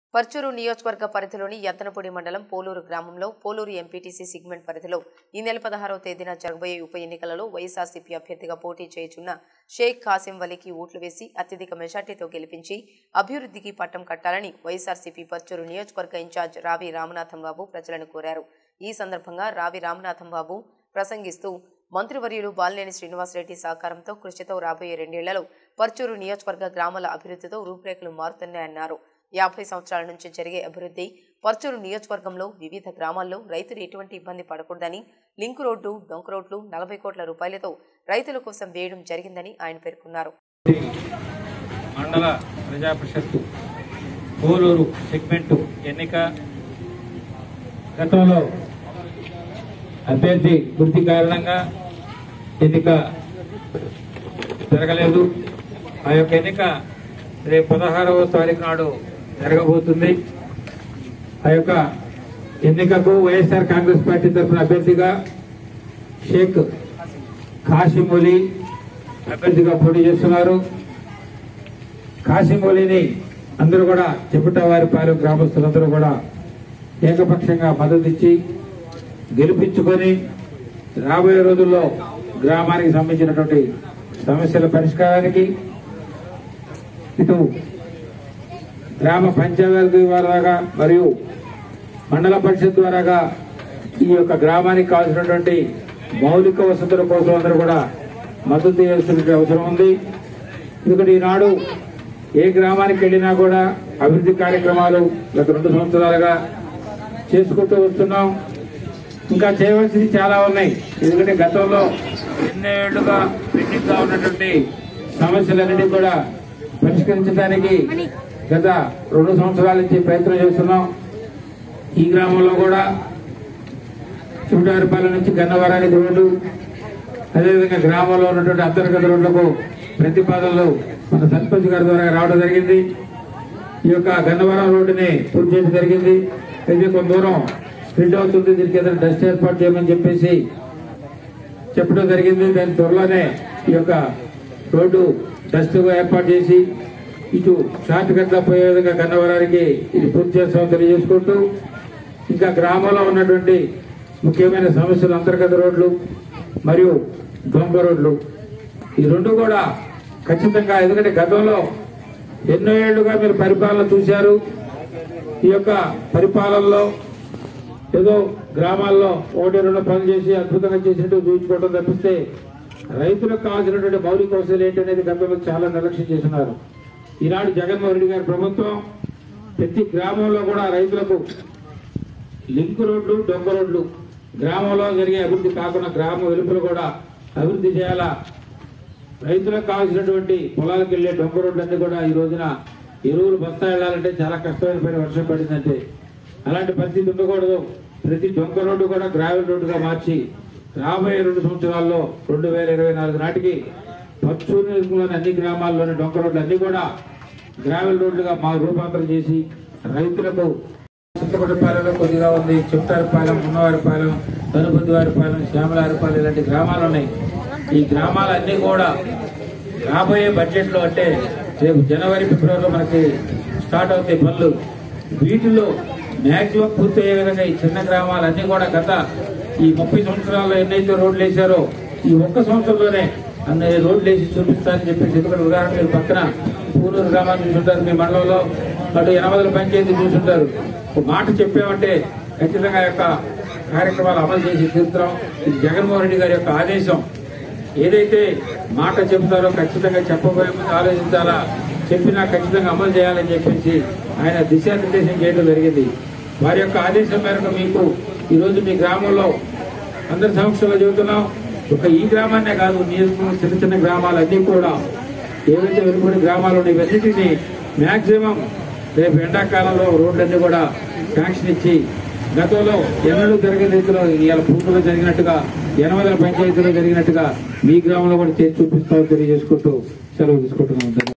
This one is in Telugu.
పర్చూరు నియోజకవర్గ పరిధిలోని యత్తనపూడి మండలం పోలూరు గ్రామంలో పోలూరు ఎంపీటీసీ సిగ్మెంట్ పరిధిలో ఈ నెల పదహారవ తేదీన జరగబోయే ఉప ఎన్నికలలో వైఎస్ఆర్సీపీ అభ్యర్థిగా పోటీ చేయుచున్న షేక్ కాసిం వలీకి ఓట్లు వేసి అత్యధిక మెజార్టీతో గెలిపించి అభివృద్ధికి పట్టం కట్టాలని వైఎస్ఆర్సీపీ పర్చూరు నియోజకవర్గ ఇన్ఛార్జ్ రావి రామనాథం బాబు ప్రజలను కోరారు ఈ సందర్భంగా రావి రామనాథం బాబు ప్రసంగిస్తూ మంత్రివర్యులు బాలినేని శ్రీనివాసరెడ్డి సహకారంతో కృషితో రాబోయే రెండేళ్లలో పర్చూరు నియోజకవర్గ గ్రామాల అభివృద్ధితో రూపురేఖలు మారుతున్నాయన్నారు యాభై సంవత్సరాల నుంచి జరిగే అభివృద్ధి పర్చూరు నియోజకవర్గంలో వివిధ గ్రామాల్లో రైతులు ఎటువంటి ఇబ్బంది పడకూడదని లింక్ రోడ్డు డొంక రోడ్లు నలభై కోట్ల రూపాయలతో రైతుల కోసం వేయడం జరిగిందని ఆయన పేర్కొన్నారు మండల ప్రజా పరిషత్ పోలూరు సెగ్మెంట్ ఎన్నిక గతంలో అభ్యర్థి వృత్తి కారణంగా ఎన్నిక జరగలేదు ఆ యొక్క ఎన్నిక రేపు పదహారవ తారీఖు నాడు జరగబోతుంది ఆ యొక్క ఎన్నికకు వైఎస్ఆర్ కాంగ్రెస్ పార్టీ తరఫున అభ్యర్థిగా షేక్ కాశిమూలి అభ్యర్థిగా పోటీ చేస్తున్నారు కాశీమౌలిని అందరూ కూడా చెప్పుటవారి పాలెం గ్రామస్తులందరూ కూడా ఏకపక్షంగా మద్దతు ఇచ్చి గెలిపించుకొని రాబోయే రోజుల్లో గ్రామానికి సంబంధించినటువంటి సమస్యల పరిష్కారానికి ఇటు గ్రామ పంచాయతీ ద్వారాగా మరియు మండల పరిషత్ ద్వారాగా ఈ యొక్క గ్రామానికి కావాల్సినటువంటి మౌలిక వసతుల కోసం అందరూ కూడా మద్దతు చేయాల్సిన అవసరం ఉంది ఎందుకంటే ఈనాడు ఏ గ్రామానికి వెళ్ళినా కూడా అభివృద్ధి కార్యక్రమాలు గత రెండు సంవత్సరాలుగా చేసుకుంటూ వస్తున్నాం ఇంకా చేయవలసింది చాలా ఉన్నాయి ఎందుకంటే గతంలో ఎన్నేళ్లుగా పెండింగ్ గా ఉన్నటువంటి సమస్యలన్నిటి కూడా పరిష్కరించడానికి గత రెండు సంవత్సరాల నుంచి ప్రయత్నం చేస్తున్నాం ఈ గ్రామంలో కూడా చుట్టారిపాలెం నుంచి గన్నవరానికి రోడ్డు అదేవిధంగా గ్రామంలో ఉన్నటువంటి అంతర్గత రోడ్లకు ప్రతిపాదనలు మన సర్పంచ్ గారి ద్వారా రావడం జరిగింది ఈ యొక్క గన్నవరం రోడ్డుని పూర్తి చేయడం జరిగింది అయితే కొంత దూరం స్ప్రింట్ అవుతుంది దీనికి ఏదైనా డస్ట్ ఏర్పాటు చేయమని చెప్పేసి చెప్పడం జరిగింది దాని త్వరలోనే ఈ యొక్క రోడ్డు డస్ట్ ఏర్పాటు చేసి ఇటు షార్ట్ కట్ లో పోయే విధంగా గన్నవరానికి ఇది పూర్తి చేస్తామని తెలియజేసుకుంటూ ఇంకా గ్రామంలో ఉన్నటువంటి ముఖ్యమైన సమస్యలు అంతర్గత రోడ్లు మరియు దొంగ రోడ్లు ఈ రెండు కూడా ఖచ్చితంగా ఎందుకంటే గతంలో ఎన్నో ఏళ్లుగా మీరు పరిపాలన చూశారు ఈ యొక్క పరిపాలనలో ఏదో గ్రామాల్లో ఒకటి రెండు పనులు చేసి అద్భుతంగా చేసినట్టు చూపించుకోవడం తప్పిస్తే రైతులకు కావాల్సినటువంటి మౌలిక వసతులు ఏంటనేది గతంలో చాలా నిర్లక్ష్యం చేస్తున్నారు ఈనాడు జగన్మోహన్ రెడ్డి గారి ప్రభుత్వం ప్రతి గ్రామంలో కూడా రైతులకు లింక్ రోడ్లు డొంక రోడ్లు గ్రామంలో జరిగే అభివృద్ధి కాకుండా గ్రామ వెలుపలు కూడా అభివృద్ధి చేయాలా రైతులకు కావాల్సినటువంటి పొలాలకు వెళ్లే డొంక రోడ్లన్నీ కూడా ఈ రోజున ఎరువులు బస్తా వెళ్ళాలంటే చాలా కష్టమైన పని వర్షం పడిందంటే అలాంటి పరిస్థితి ఉండకూడదు ప్రతి డొంక రోడ్డు కూడా గ్రావెల్ రోడ్డుగా మార్చి రాబోయే రెండు సంవత్సరాల్లో రెండు వేల ఇరవై నాలుగు నాటికి పచ్చూరు నియోజకవర్గంలోని అన్ని గ్రామాల్లోని డొంక రోడ్లు అన్ని కూడా గ్రావెల్ రోడ్లుగా మా రూపాంతరం చేసి రైతులకు చింతపడిపాలెంలో కొద్దిగా ఉంది చిట్టారిపాలెం ఉన్నవారిపాలెం తనుపతివారిపాలెం శ్యామలారిపాలెం ఇలాంటి గ్రామాలు ఉన్నాయి ఈ గ్రామాలన్నీ కూడా రాబోయే బడ్జెట్ లో అంటే రేపు జనవరి ఫిబ్రవరిలో మనకి స్టార్ట్ అవుతాయి పనులు వీటిలో మాక్సిమం పూర్తయ్యే విధంగా ఈ చిన్న గ్రామాలన్నీ కూడా గత ఈ ముప్పై సంవత్సరాల్లో ఎన్నైతే రోడ్లు వేశారో ఈ ఒక్క సంవత్సరంలోనే అన్ని రోడ్లు వేసి చూపిస్తారని చెప్పేసి ఎందుకంటే ఉదాహరణ మీరు పక్కన పూనూరు గ్రామాన్ని చూసుంటారు మీ మండలంలో అటు ఎనమదల పంచాయతీ చూసుంటారు ఒక మాట చెప్పామంటే ఖచ్చితంగా ఆ యొక్క కార్యక్రమాలు అమలు చేసి తీరుతాం ఇది జగన్మోహన్ రెడ్డి గారి యొక్క ఆదేశం ఏదైతే మాట చెబుతారో ఖచ్చితంగా చెప్పబోయే ముందు ఆలోచించాలా చెప్పినా ఖచ్చితంగా అమలు చేయాలని చెప్పేసి ఆయన దిశానిర్దేశం చేయడం జరిగింది వారి యొక్క ఆదేశం మేరకు మీకు ఈ రోజు మీ గ్రామంలో అందరి సమక్షంలో చెబుతున్నాం ఒక ఈ గ్రామాన్నే కాదు నియోజకవర్గం చిన్న చిన్న గ్రామాలన్నీ కూడా ఏవైతే వెలుపడి గ్రామాలు ఉన్నాయి ఇవన్నిటిని మాక్సిమం రేపు ఎండాకాలంలో రోడ్లన్నీ కూడా శాంక్షన్ ఇచ్చి గతంలో ఎన్నడూ జరిగిన రీతిలో ఇవాళ పూర్తిగా జరిగినట్టుగా ఎనభై పంచాయతీలో జరిగినట్టుగా మీ గ్రామంలో కూడా చేసి చూపిస్తామని తెలియజేసుకుంటూ సెలవు తీసుకుంటున్నాం